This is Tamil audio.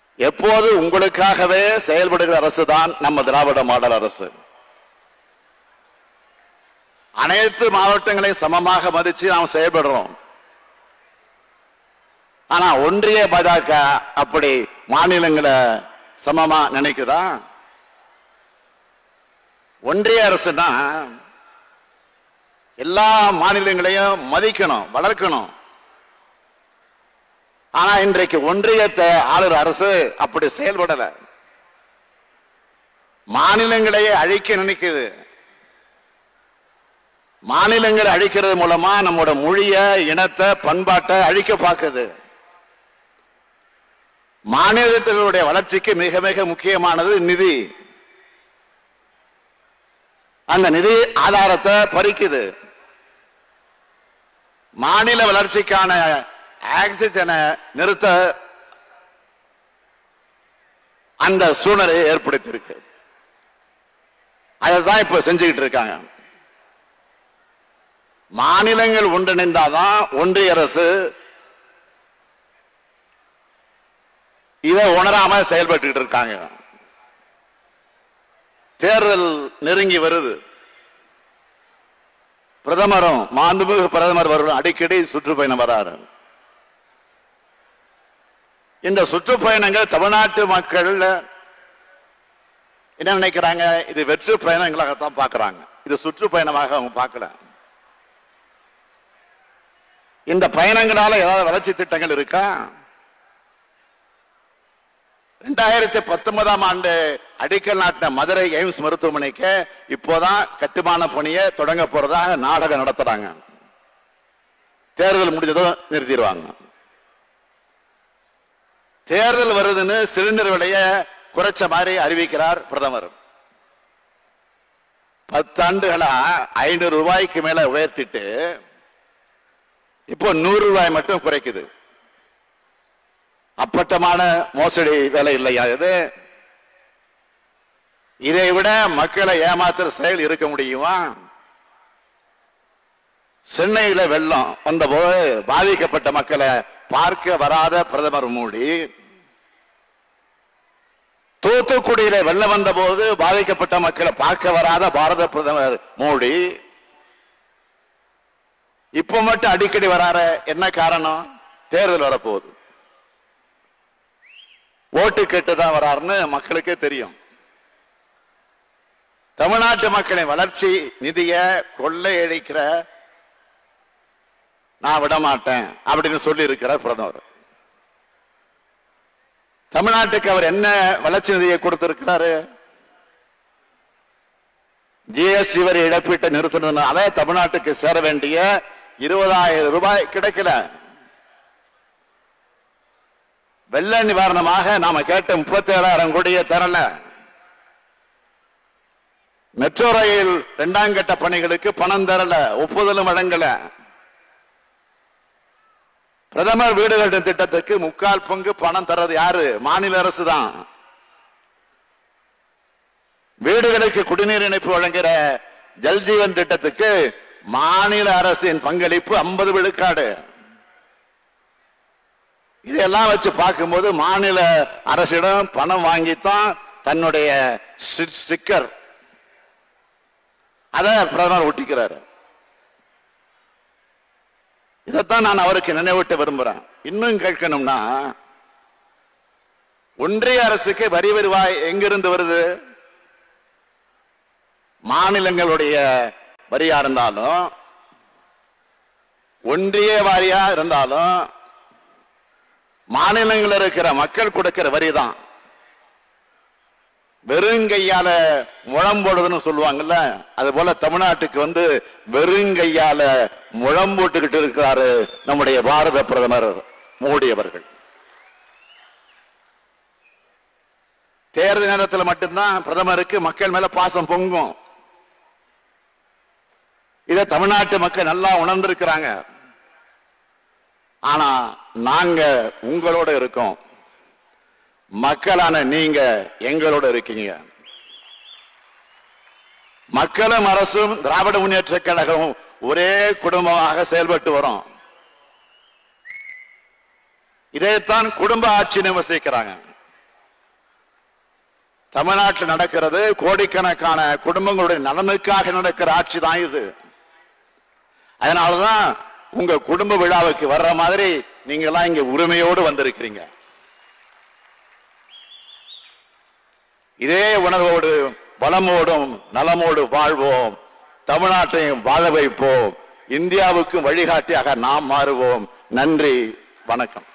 எப்போது உங்களுக்காகவே செயல்படுகிற அரசு தான் நம்ம திராவிட மாடல் அரசு அனைத்து மாவட்டங்களையும் சமமாக மதிச்சு நாம் செயல்படுறோம் ஆனா ஒன்றிய பாஜக அப்படி மாநிலங்களை சமமா நினைக்குதா ஒன்றிய அரசுனா எல்லா மாநிலங்களையும் மதிக்கணும் வளர்க்கணும் ஆனா இன்றைக்கு ஒன்றியத்தை ஆளுற அரசு அப்படி செயல்படல மாநிலங்களையே அழிக்க நினைக்குது மாநிலங்களை அழிக்கிறது மூலமா நம்மோட மொழிய இனத்தை பண்பாட்டை அழிக்க பார்க்குது மாநிலத்தினுடைய வளர்ச்சிக்கு மிக மிக முக்கியமானது நிதி அந்த நிதி ஆதாரத்தை பறிக்குது மாநில வளர்ச்சிக்கான ஆக்சிஜனை நிறுத்த அந்த சூழ்நிலையை ஏற்படுத்தியிருக்கு அதைதான் இப்ப செஞ்சுக்கிட்டு இருக்காங்க மாநிலங்கள் ஒன்றிணைந்தாதான் ஒன்றிய அரசு இதை உணராம செயல்பட்டு இருக்காங்க தேர்தல் நெருங்கி வருது பிரதமரும் மாண்புமிகு பிரதமர் அவர்களும் அடிக்கடி சுற்றுப்பயணம் வராரு இந்த சுற்றுப்பயணங்கள் தமிழ்நாட்டு மக்கள் என்ன நினைக்கிறாங்க இது வெற்று பயணங்களாகத்தான் பார்க்கறாங்க இது சுற்றுப்பயணமாக அவங்க பார்க்கல இந்த பயணங்களால ஏதாவது வளர்ச்சி திட்டங்கள் இருக்கா ரெண்டாயிரத்தி பத்தொன்பதாம் ஆண்டு அடிக்கல் நாட்டின மதுரை எய்ம்ஸ் மருத்துவமனைக்கு இப்போதான் கட்டுமான பணியை தொடங்க போறதாக நாடகம் நடத்துறாங்க தேர்தல் முடிஞ்சதும் நிறுத்திடுவாங்க தேர்தல் வருதுன்னு சிலிண்டர் விலைய குறைச்ச மாதிரி அறிவிக்கிறார் பிரதமர் பத்தாண்டுகளா ஐநூறு ரூபாய்க்கு மேல உயர்த்திட்டு இப்போ நூறு ரூபாய் மட்டும் குறைக்குது அப்பட்டமான மோசடி வேலை இல்லையா இது இதை விட மக்களை ஏமாத்துற செயல் இருக்க முடியுமா சென்னையில வெள்ளம் வந்தபோது பாதிக்கப்பட்ட மக்களை பார்க்க வராத பிரதமர் மோடி தூத்துக்குடியில வெள்ளம் வந்தபோது பாதிக்கப்பட்ட மக்களை பார்க்க வராத பாரத பிரதமர் மோடி இப்ப மட்டும் அடிக்கடி வராற என்ன காரணம் தேர்தல் வரப்போகுது ஓட்டு கேட்டு தான் வராருன்னு மக்களுக்கே தெரியும் தமிழ்நாட்டு மக்களின் வளர்ச்சி நிதிய கொள்ளையடிக்கிற நான் விட மாட்டேன் அப்படின்னு சொல்லி இருக்கிறார் பிரதமர் தமிழ்நாட்டுக்கு அவர் என்ன வளர்ச்சி நிதியை கொடுத்திருக்கிறாரு ஜிஎஸ்டி வரி இழப்பீட்டை நிறுத்தினதுனால தமிழ்நாட்டுக்கு சேர வேண்டிய இருபதாயிரம் ரூபாய் கிடைக்கல வெள்ள நிவாரணமாக நாம கேட்ட முப்பத்தி ஏழாயிரம் கோடியை தரல மெட்ரோ ரயில் இரண்டாம் கட்ட பணிகளுக்கு பணம் தரல ஒப்புதலும் வழங்கல பிரதமர் வீடு கட்டும் திட்டத்துக்கு முக்கால் பங்கு பணம் தர்றது யாரு மாநில அரசு தான் வீடுகளுக்கு குடிநீர் இணைப்பு வழங்குகிற ஜல்ஜீவன் திட்டத்துக்கு மாநில அரசின் பங்களிப்பு ஐம்பது விழுக்காடு இதெல்லாம் வச்சு பார்க்கும்போது மாநில அரசிடம் பணம் வாங்கித்தான் தன்னுடைய ஸ்டிக்கர் அத பிரதமர் ஒட்டிக்கிறாரு இதைத்தான் நான் அவருக்கு நினைவூட்ட விரும்புறேன் இன்னும் கேட்கணும்னா ஒன்றிய அரசுக்கு வரி வருவாய் எங்கிருந்து வருது மாநிலங்களுடைய வரியா இருந்தாலும் ஒன்றிய வாரியா இருந்தாலும் மாநிலங்களில் இருக்கிற மக்கள் கொடுக்கிற வரி தான் வெறுங்கையால முழம் போடுதுன்னு சொல்லுவாங்கல்ல அது போல தமிழ்நாட்டுக்கு வந்து வெறுங்கையால முழம் போட்டுக்கிட்டு இருக்கிறாரு நம்முடைய பாரத பிரதமர் மோடி அவர்கள் தேர்தல் நேரத்தில் மட்டும்தான் பிரதமருக்கு மக்கள் மேல பாசம் பொங்கும் இத தமிழ்நாட்டு மக்கள் நல்லா உணர்ந்திருக்கிறாங்க ஆனா நாங்க உங்களோட இருக்கோம் மக்களான நீங்க எங்களோட இருக்கீங்க மக்களும் அரசும் திராவிட முன்னேற்ற கழகமும் ஒரே குடும்பமாக செயல்பட்டு வரோம் இதைத்தான் குடும்ப ஆட்சி விமர்சிக்கிறாங்க தமிழ்நாட்டில் நடக்கிறது கோடிக்கணக்கான குடும்பங்களுடைய நலனுக்காக நடக்கிற ஆட்சி தான் இது அதனாலதான் உங்க குடும்ப விழாவுக்கு வர்ற மாதிரி நீங்க எல்லாம் இங்க உரிமையோடு வந்திருக்கிறீங்க இதே உணர்வோடு வளமோடும் நலமோடு வாழ்வோம் தமிழ்நாட்டையும் வாழ வைப்போம் இந்தியாவுக்கும் வழிகாட்டியாக நாம் மாறுவோம் நன்றி வணக்கம்